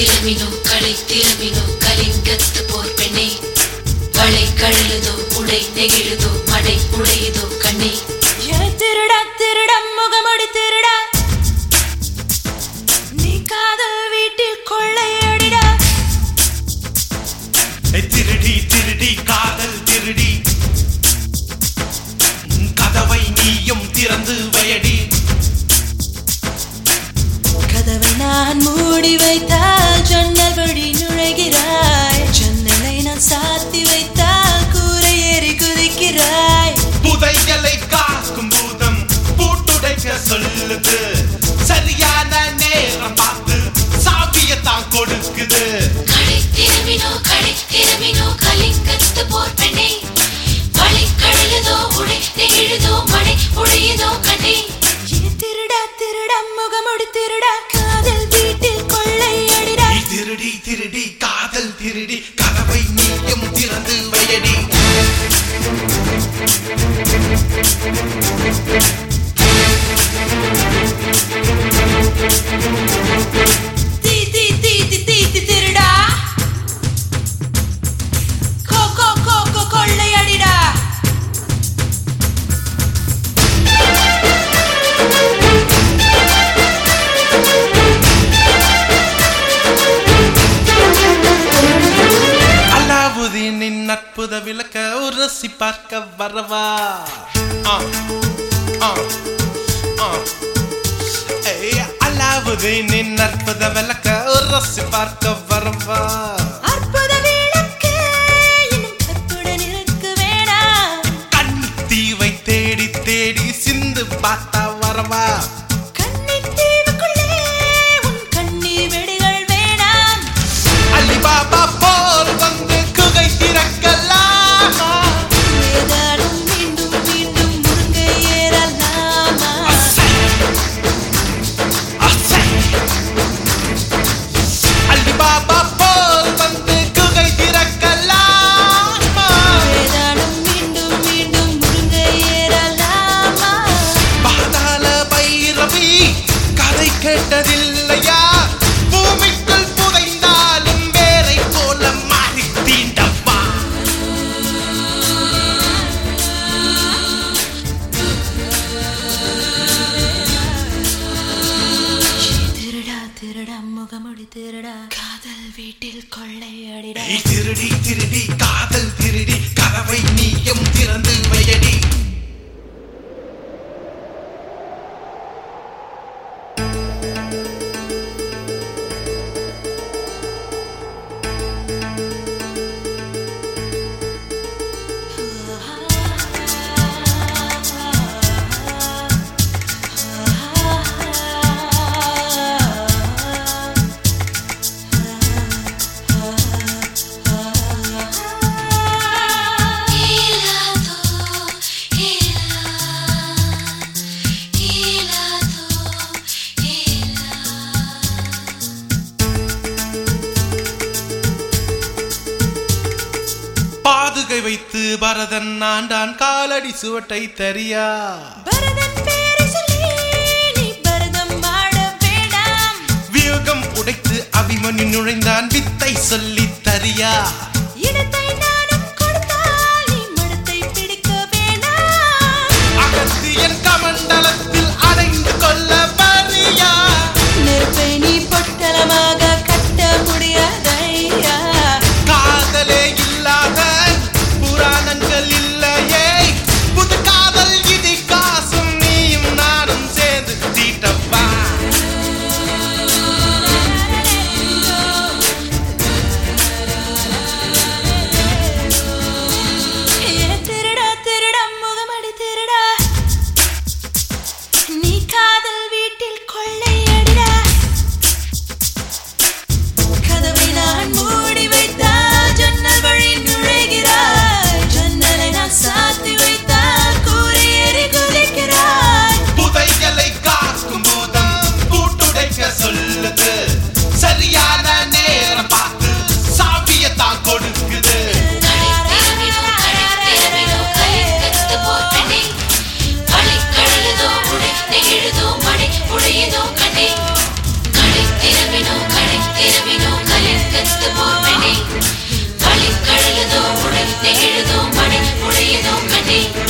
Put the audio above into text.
திறமினோ களை திறமினோ கலிங்கத்து போர் பெண்ணே வளை கழுதோ உடை நெகிழுதோ மடை உடையுதோ கண்ணே ஏ திருடா திருடா முகமுடி திருடா நீ காதல் வீட்டில் கொள்ளையடிடா ஏய், திருடி திருடி காதல் திருடி உன் கதவை நீயும் திறந்து வயடி கதவை நான் மூடி வைத்தால் ஜன்னல் வழி நுழைகிறாய் ஜன்னலை நான் சாத்தி வைத்தால் கூரை ஏறி குதிக்கிறாய் புதையலை காக்கும் பூதம் பூட்டுடைக்க சொல்லுது சரியான நேரம் பார்த்து சாவியத்தான் கொடுக்குது களை திறமினோ களை திறமினோ கலிங்கத்து போர் பெண்ணே வளை கழுதோ உடை நெகிழுதோ மடை உடையுதோ கண்ணே ஏ திருடா திருடா முகமுடி திருடா காதல் வீட்டில் கொள்ளையடிடா நீ திருடி திருடி காதல் திருடி கதவை நீயும் திறந்து வயடி தீ தீ தீ தீ தீ தீ திருடா கோ கோ கோ கோ கொள்ளையடிடா அலாவுதீனின் அற்புத விளக்க உரசி பார்க்க வரவா ஆ, ஆ, ஆ. ஏய், அலாவுதீனின் அற்புத விளக்க உரசி பார்க்க வரவா அற்புத விளக்கு இன்னும் கற்புடன் இருக்க வேணாம் கண்ணி தீவை தேடி தேடி சிந்து பார்த்தா வரவா கன்னித் தீவுக்குள்ளே உன் கண்ணீர் வெடிகள் வேணாம் அலிபாபா போல் வந்து குகை திறக்கலாமா ஏதாடும் மீண்டும் மீண்டும் முருங்கை ஏறலாமா அசை. அசை. அலிபாபா போல் வந்து குகை திறக்கலாமா ஏதாடும் மீண்டும் மீண்டும் முருங்கை ஏறலாமா பாதாள பைரவி கதை கேட்டதில்லையா பூமிக்குள் புதைந்தாலும் வேரை போல மாறி தீண்டப்பா திருடா திருடா முகமுடி திருடா காதல் வீட்டில் கொள்ளையடிடா ஏய், திருடி திருடி காதல் திருடி கதவை நீயும் திறந்து வையடி Hilado, hila, hilado, hila. பாதுகை வைத்து பரதன் ஆண்டான் காலடி சுவட்டை தரியா பரதன் பேரை சொல்லி நீ பரதம் ஆட வேண்டாம் வியோகம் உடைத்து அபிமன்யு நுழைந்தான் வித்தை சொல்லி தரியா இடத்தை நானும் கொடுத்தால் நீ மடத்தை பிடிக்க வேண்டாம் அகத்தியன் கமண்டலத்தில் அடைந்து கொள்ள வரியா நெருப்பை நீ பொட்டலமாக கட்ட முடியாதையா காதலே இல்லாத புராணங்கள் இல்லையே புது காதல் இதிகாசம் நீயும் நானும் சேர்ந்து தீட்டப்பா திருடே